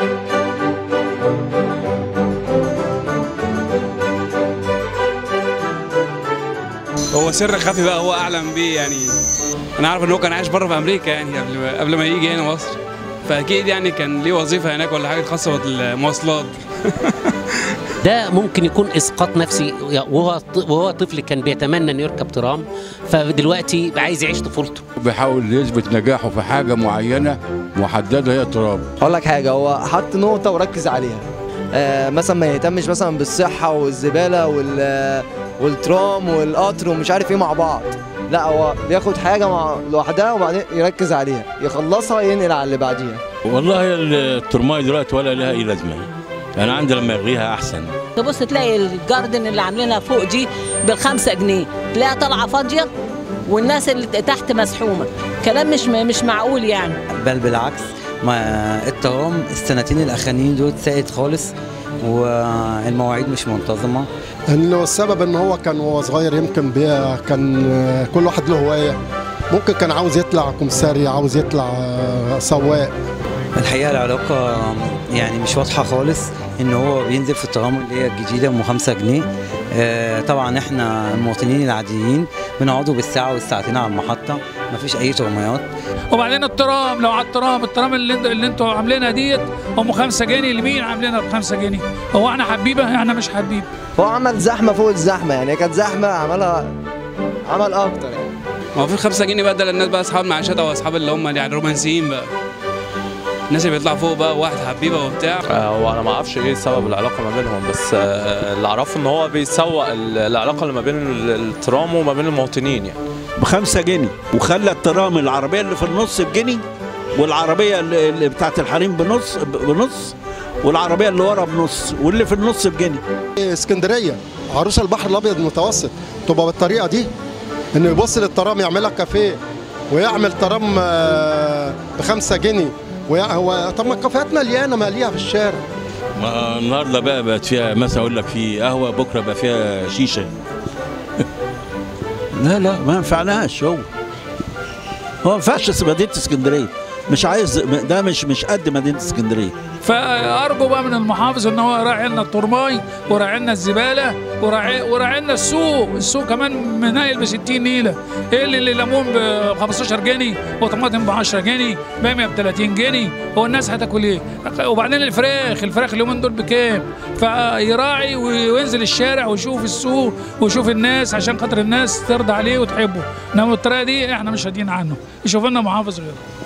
هو سر خفي بقى هو اعلم بيه يعني انا عارف ان هو كان عايش بره في امريكا يعني قبل ما قبل ما يجي هنا مصر فاكيد يعني كان ليه وظيفه هناك ولا حاجه خاصه بالمواصلات ده ممكن يكون اسقاط نفسي وهو وهو طفل كان بيتمنى انه يركب ترام فدلوقتي عايز يعيش طفولته بيحاول يثبت نجاحه في حاجه معينه محدده هي التراب اقول لك حاجه هو حط نقطه وركز عليها آه مثلا ما يهتمش مثلا بالصحه والزباله وال والترام والقطر ومش عارف ايه مع بعض لا هو بياخد حاجه مع لوحدها وبعدين يركز عليها يخلصها ينقل على اللي بعديها والله الترماي دلوقتي ولا لها اي لازمه انا عندي لما يلغيها احسن تبص تلاقي الجاردن اللي عاملينها فوق دي بالخمسة جنيه تلاقيها طالعه فاضيه والناس اللي تحت مسحومه كلام مش مش معقول يعني بل بالعكس ما الترام السنتين الاخرانيين دول ساقط خالص والمواعيد مش منتظمه انه السبب ان هو كان وهو صغير يمكن بي كان كل واحد له هوايه ممكن كان عاوز يطلع كمساري عاوز يطلع سواق الحقيقه العلاقه يعني مش واضحه خالص ان هو بينزل في الترام اللي هي الجديده ام 5 جنيه آه طبعا احنا المواطنين العاديين بنقعدوا بالساعه والساعتين على المحطه مفيش اي ترميات وبعدين الترام لو على الترام الترام اللي, اللي انتوا عاملينها ديت ام 5 جنيه لمين عاملينها ب 5 جنيه هو احنا حبيبه احنا مش حبيب هو عمل زحمه فوق الزحمه يعني كانت زحمه عملها عمل اكتر يعني ما هو في 5 جنيه بقى ده للناس بقى اصحاب المعاشات او اصحاب اللي هم يعني رومانسيين بقى الناس اللي بيطلعوا فوق بقى واحد حبيبه وبتاع هو انا ما اعرفش ايه سبب العلاقه ما بينهم بس اللي اعرفه ان هو بيسوق العلاقه اللي ما بين الترام وما بين المواطنين يعني بخمسة جنيه وخلى الترام العربيه اللي في النص بجنيه والعربيه اللي بتاعت الحريم بنص بنص والعربيه اللي ورا بنص واللي في النص بجنيه اسكندريه عروس البحر الابيض المتوسط تبقى بالطريقه دي انه يبص للترام يعملها كافيه ويعمل ترام بخمسة جنيه هو طب ما الكافيهات مليانه ماليها في الشارع ما النهارده بقى بقت فيها مثلا اقول لك في قهوه بكره بقى فيها شيشه لا لا ما ينفعناش هو هو ما ينفعش مدينه اسكندريه مش عايز ده مش مش قد مدينه اسكندريه فارجو بقى من المحافظ ان هو يراعي لنا الترماي وراعي لنا الزباله وراعي وراعي لنا السوق السوق كمان منايل ب 60 نيله ايه اللي, اللي ليمون ب 15 جنيه وطماطم ب 10 جنيه باميه ب 30 جنيه هو الناس هتاكل ايه وبعدين الفراخ الفراخ اليومين دول بكام فيراعي وينزل الشارع ويشوف السوق ويشوف الناس عشان خاطر الناس ترضى عليه وتحبه انما الطريقه دي احنا مش راضيين عنه يشوف لنا محافظ غيره